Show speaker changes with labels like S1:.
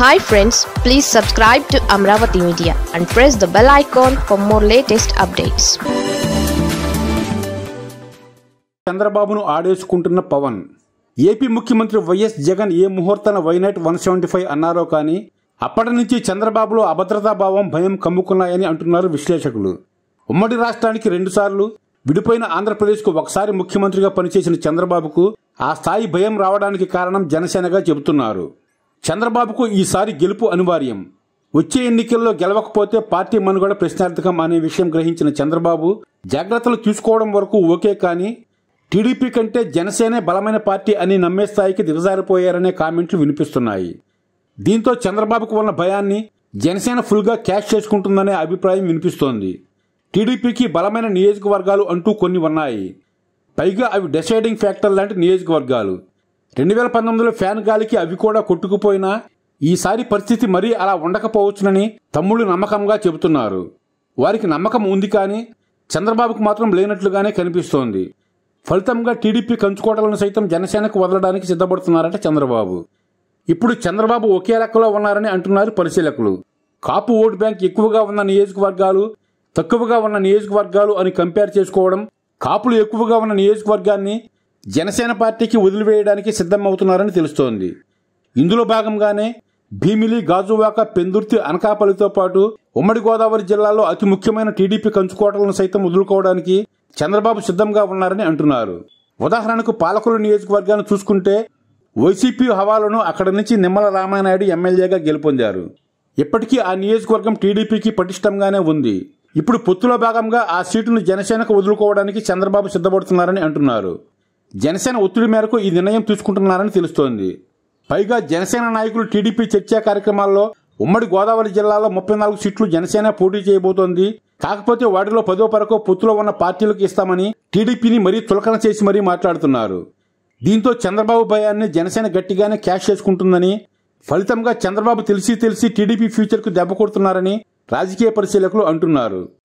S1: hi friends please subscribe to Amaravati media and press the bell icon for more latest updates
S2: చంద్రబాబును ఆడేసుకుంటున్న Pavan AP ముఖ్యమంత్రి YS Jagan ఏ ముహూర్తాన why not one seventy five అన్నారో కానీ అప్పటి నుంచి చంద్రబాబులో అభద్రతా భావం భయం కమ్ముకున్నాయని అంటున్నారు విశ్లేషకులు ఉమ్మడి రాష్ట్రానికి రెండుసార్లు విడిపోయిన ఆంధ్రప్రదేశ్కు ఒకసారి ముఖ్యమంత్రిగా పనిచేసిన చంద్రబాబుకు ఆ స్థాయి భయం రావడానికి కారణం జనసేనగా చెబుతున్నారు చంద్రబాబుకు ఈసారి గెలుపు అనివార్యం వచ్చే ఎన్నికల్లో గెలవకపోతే పార్టీ మనుగడ ప్రశ్నార్థకం అనే విషయం గ్రహించిన చంద్రబాబు జాగ్రత్తలు తీసుకోవడం వరకు ఓకే కానీ టీడీపీ కంటే జనసేనే బలమైన పార్టీ అని నమ్మే స్థాయికి దిగజారిపోయారనే కామెంట్లు వినిపిస్తున్నాయి దీంతో చంద్రబాబుకు ఉన్న భయాన్ని జనసేన ఫుల్గా క్యాష్ చేసుకుంటుందనే అభిప్రాయం వినిపిస్తోంది టీడీపీకి బలమైన నియోజకవర్గాలు అంటూ కొన్ని ఉన్నాయి పైగా అవి డిసైడింగ్ ఫ్యాక్టర్ లాంటి నియోజకవర్గాలు రెండు వేల పంతొమ్మిదిలో ఫ్యాన్ గాలికి అవి కూడా కొట్టుకుపోయినా ఈసారి పరిస్థితి మరీ అలా ఉండకపోవచ్చునని తమ్ముళ్ళు నమ్మకంగా చెబుతున్నారు వారికి నమ్మకం ఉంది కానీ చంద్రబాబుకు మాత్రం లేనట్లుగానే కనిపిస్తోంది ఫలితంగా టీడీపీ కంచుకోటలను సైతం జనసేనకు వదలడానికి సిద్ధపడుతున్నారట చంద్రబాబు ఇప్పుడు చంద్రబాబు ఒకే లెక్కలో ఉన్నారని అంటున్నారు పరిశీలకులు కాపు ఓటు బ్యాంక్ ఎక్కువగా ఉన్న నియోజకవర్గాలు తక్కువగా ఉన్న నియోజకవర్గాలు అని కంపేర్ చేసుకోవడం కాపులు ఎక్కువగా ఉన్న నియోజకవర్గాన్ని జనసేన పార్టీకి వదిలివేయడానికి సిద్ధమవుతున్నారని తెలుస్తోంది ఇందులో భాగంగానే భీమిలి గాజువాక పెందుర్తి అనకాపల్లితో పాటు ఉమ్మడి గోదావరి జిల్లాలో అతి ముఖ్యమైన టీడీపీ కంచుకోటలను సైతం వదులుకోవడానికి చంద్రబాబు సిద్ధంగా ఉన్నారని అంటున్నారు ఉదాహరణకు పాలకుల నియోజకవర్గాన్ని చూసుకుంటే వైసీపీ హవాలను అక్కడి నుంచి నిమ్మల రామానాయుడు ఎమ్మెల్యేగా గెలుపొందారు ఇప్పటికీ ఆ నియోజకవర్గం టీడీపీకి పటిష్టంగానే ఉంది ఇప్పుడు పొత్తులో భాగంగా ఆ సీటును జనసేనకు వదులుకోవడానికి చంద్రబాబు సిద్ధపడుతున్నారని అంటున్నారు జనసేన ఒత్తిడి మేరకు ఈ నిర్ణయం తీసుకుంటున్నారని తెలుస్తోంది పైగా జనసేన నాయకులు టీడీపీ చర్చా కార్యక్రమాల్లో ఉమ్మడి గోదావరి జిల్లాలో ముప్పై నాలుగు సీట్లు జనసేన పోటీ చేయబోతోంది కాకపోతే వాటిలో పదో పరకో పొత్తులో ఉన్న పార్టీలకు ఇస్తామని టీడీపీని మరీ తులకన చేసి మరీ మాట్లాడుతున్నారు దీంతో చంద్రబాబు భయాన్ని జనసేన గట్టిగానే క్యాష్ చేసుకుంటుందని ఫలితంగా చంద్రబాబు తెలిసి తెలిసి టీడీపీ ఫ్యూచర్కు దెబ్బ కొడుతున్నారని రాజకీయ పరిశీలకులు అంటున్నారు